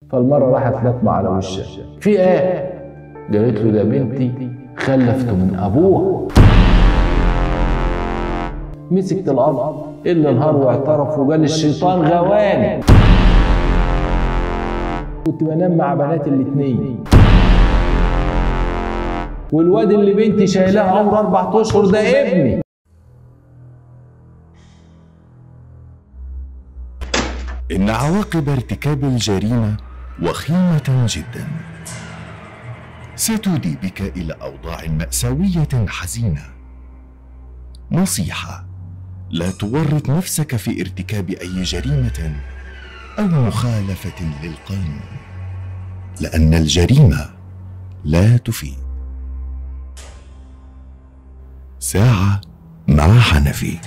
فالمرة راحت لطمة على وشها في ايه؟ قالت له ده بنتي خلفته من ابوها مسكت الارض الا النهار واعترف وقال الشيطان غواني كنت بنام مع بنات الاتنين والواد اللي بنتي شايلاه عمره اربع اشهر ده ابني إن عواقب ارتكاب الجريمة وخيمة جدا ستودي بك إلى أوضاع مأساوية حزينة نصيحة لا تورط نفسك في ارتكاب أي جريمة أو مخالفة للقانون لأن الجريمة لا تفيد ساعة مع حنفي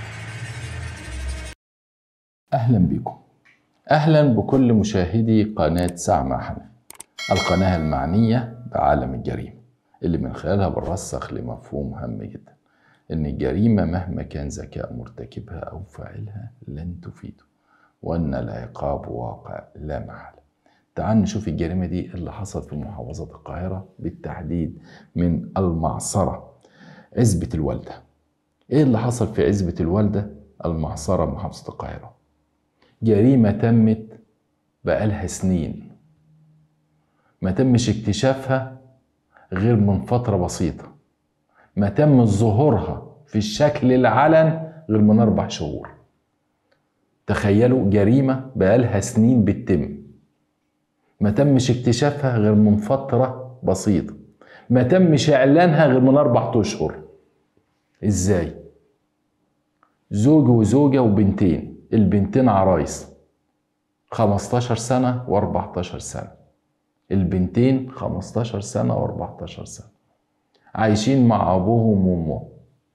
اهلا بكم اهلا بكل مشاهدي قناه ساعه مع حنفي القناه المعنيه بعالم الجريمه اللي من خلالها بنرسخ لمفهوم هام جدا ان الجريمه مهما كان ذكاء مرتكبها او فاعلها لن تفيده وان العقاب واقع لا محاله تعال نشوف الجريمه دي اللي حصلت في محافظه القاهره بالتحديد من المعصره عزبه الوالده ايه اللي حصل في عزبه الوالده المعصره محافظه القاهره جريمة تمت بقالها سنين ما تمش اكتشافها غير من فترة بسيطة ما تم ظهورها في الشكل العلن غير من أربع شهور تخيلوا جريمة بقالها سنين بتتم ما تمش اكتشافها غير من فترة بسيطة ما تمش إعلانها غير من أربع أشهر إزاي؟ زوج وزوجة وبنتين البنتين عرايس 15 سنة و14 سنة البنتين 15 سنة و14 سنة عايشين مع أبوهم وأمهم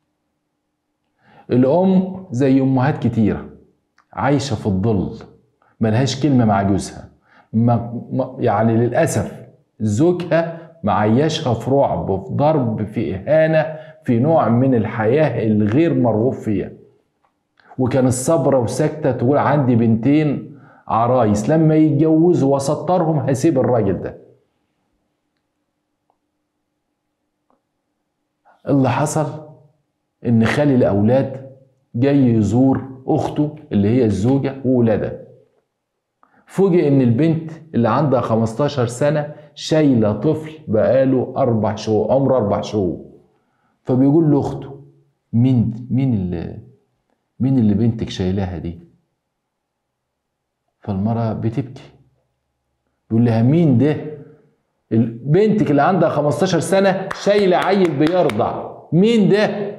الأم زي أمهات كتيرة عايشة في الظل ملهاش كلمة مع جوزها ما ما- يعني للأسف زوجها معيشها في رعب في ضرب في إهانة في نوع من الحياة الغير مرغوب فيها وكان الصبرة وساكتة تقول عندي بنتين عرايس لما يتجوزوا وسطرهم هسيب الراجل ده اللي حصل ان خالي الاولاد جاي يزور اخته اللي هي الزوجة وولادها فوجئ ان البنت اللي عندها 15 سنة شايلة طفل بقاله اربع شهور عمره اربع شهور فبيقول لاخته مين مين اللي مين اللي بنتك شايلاها دي فالمرأة بتبكي بيقول لها مين ده ال- بنتك اللي عندها 15 سنة شايلة عيل بيرضع مين ده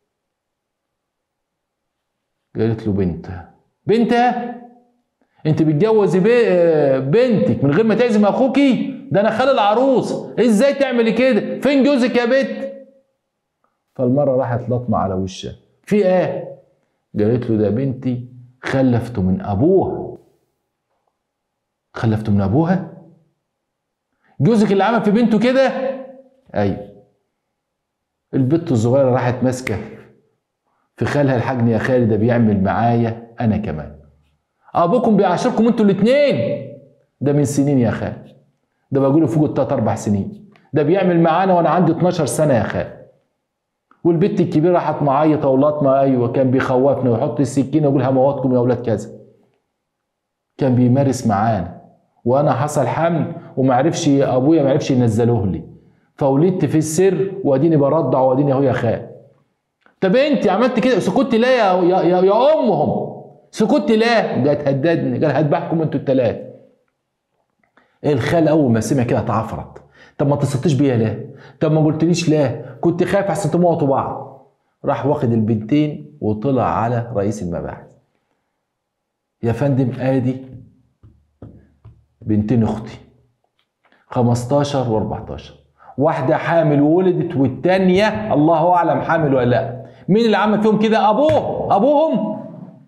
قالت له بنتها بنتها انت بتجوزي بي- بنتك من غير ما تعزم اخوكي ده انا خال العروس ازاي تعملي كده فين جوزك يا بنت فالمرة راحت لطمة على وشها في ايه قالت له ده بنتي خلفته من ابوها خلفته من ابوها جوزك اللي عمل في بنته كده ايوه البت الصغيره راحت ماسكه في خالها الحجن يا خالي ده بيعمل معايا انا كمان ابوكم بيعاشركم انتوا الاتنين ده من سنين يا خال ده بقوله فوق التلات اربع سنين ده بيعمل معانا وانا عندي 12 سنه يا خال والبت الكبيره راحت معيطه ولطمه ايوه كان بيخوفنا ويحط السكينه ويقول هموتكم يا اولاد كذا كان بيمارس معانا وانا حصل حمل ومعرفش ابويا معرفش ينزلوه لي فولدت في السر واديني برضع واديني اهو يا خال طب انت عملت كده سكت لا يا يا, يا, يا امهم سكت لا ده تهددني قال هذبحكم انتوا التلاته الخال اول ما سمع كده اتعفرت طب ما اتصلتش بيا ليه طب ما قلتليش ليه كنت خايف احسن تموتوا بعض راح واخد البنتين وطلع على رئيس المباحث يا فندم ادي بنتين اختي 15 و14 واحدة حامل وولدت والتانية الله أعلم حامل ولا لا مين اللي عمل فيهم كده أبوه أبوهم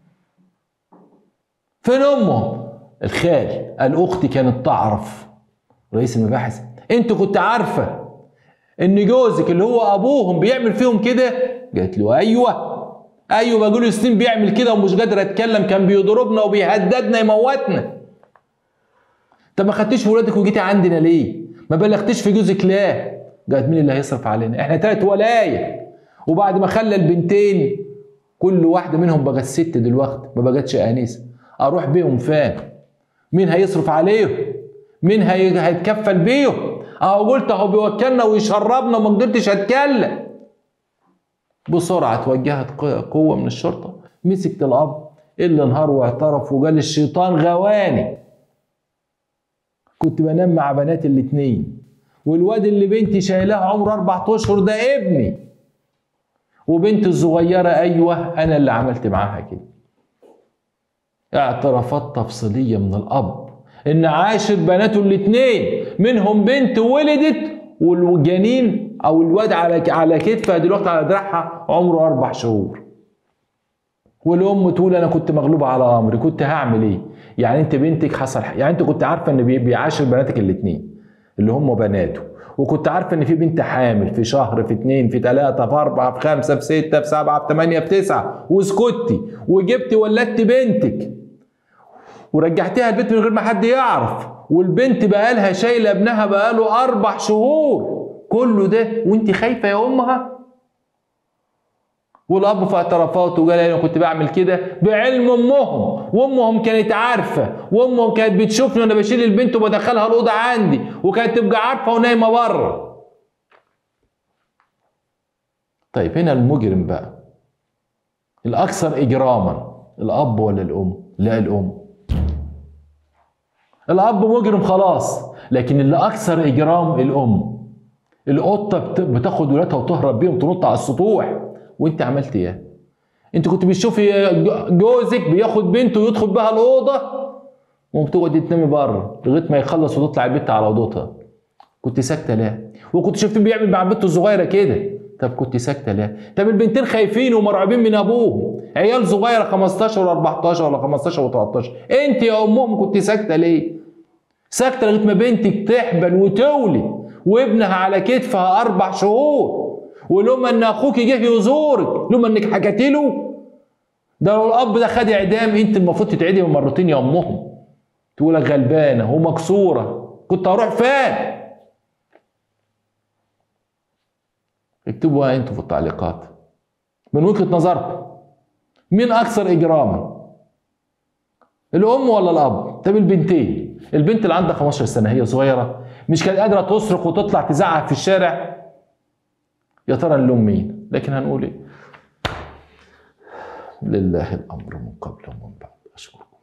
فين أمهم الخال قال أختي كانت تعرف رئيس المباحث أنت كنت عارفة إن جوزك اللي هو أبوهم بيعمل فيهم كده قالت له أيوه أيوه بقول سنين بيعمل كده ومش قادر أتكلم كان بيضربنا وبيهددنا يموتنا طب ما خدتيش ولادك وجيتي عندنا ليه ما بلغتيش في جوزك ليه قالت مين اللي هيصرف علينا احنا تلات ولايه وبعد ما خلى البنتين كل واحده منهم بقت ست دلوقتي ما بقتش انسه اروح بيهم فين مين هيصرف عليهم مين هي... هيتكفل بيهم اهو قلت اهو بيوكلنا ويشربنا وما قدرتش اتكلم بسرعه توجهت قوه من الشرطه مسكت الاب اللي انهار واعترف وقال الشيطان غواني كنت بنام مع بنات الاتنين والواد اللي بنتي شايلاه عمره اربع اشهر ده ابني وبنت الصغيرة أيوة أنا اللي عملت معاها كده اعترافات تفصيلية من الأب إن عاشر بناته الاتنين منهم بنت ولدت والجنين أو الواد على على كتفها دلوقتي على دراعها عمره أربع شهور والأم تقول أنا كنت مغلوبة على أمري كنت هعمل إيه؟ يعني أنت بنتك حصل يعني أنت كنت عارفة إن بيعاشر بناتك الاتنين اللي هم بناته وكنت عارفه ان في بنت حامل في شهر في اتنين في تلاته في اربعه في خمسه في سته في سبعه في ثمانيه في تسعه وسكتي وجبتي ولدت بنتك ورجعتيها البيت من غير ما حد يعرف والبنت بقالها شايله ابنها بقاله اربع شهور كله ده وانت خايفه يا امها والاب في اعترافاته قال انا كنت بعمل كده بعلم امهم وامهم كانت عارفه وامهم كانت بتشوفني وانا بشيل البنت وبدخلها الاوضه عندي وكانت تبقى عارفه ونايمه بره طيب هنا المجرم بقى الاكثر اجراما الاب ولا الام لا الام الاب مجرم خلاص لكن اللي اكثر اجرام الام القطه بتاخد ولادها وتهرب بيهم تنط على السطوح وانت عملت ايه انت كنت بتشوفي جوزك بياخد بنته ويدخل بها الاوضه وبتقعدي تنامي بره لغايه ما يخلص وتطلع البت على اوضتها كنت ساكته ليه وكنت شفتيه بيعمل مع بنته الصغيره كده طب كنت ساكته ليه طب البنتين خايفين ومرعوبين من ابوهم عيال صغيره 15 ولا 14 ولا 15 و 13 انت يا امهم كنت ساكته ليه ساكته لغايه ما بنتك تحبل وتولد وابنها على كتفها اربع شهور ولما ان اخوك جه يزورك لما انك حكيت له ده لو الاب ده خد اعدام انت المفروض تتعدم مرتين يا امهم تقول لك غلبانه ومكسوره كنت هروح فين اكتبوها انتوا في التعليقات من وجهه نظركم مين اكثر اجراما الام ولا الاب طب البنتين البنت اللي عندها 15 سنه هي صغيره مش كانت قادره تصرخ وتطلع تزعق في الشارع يا ترى نلوم مين لكن هنقول ايه لله الامر من قبل ومن بعد اشكركم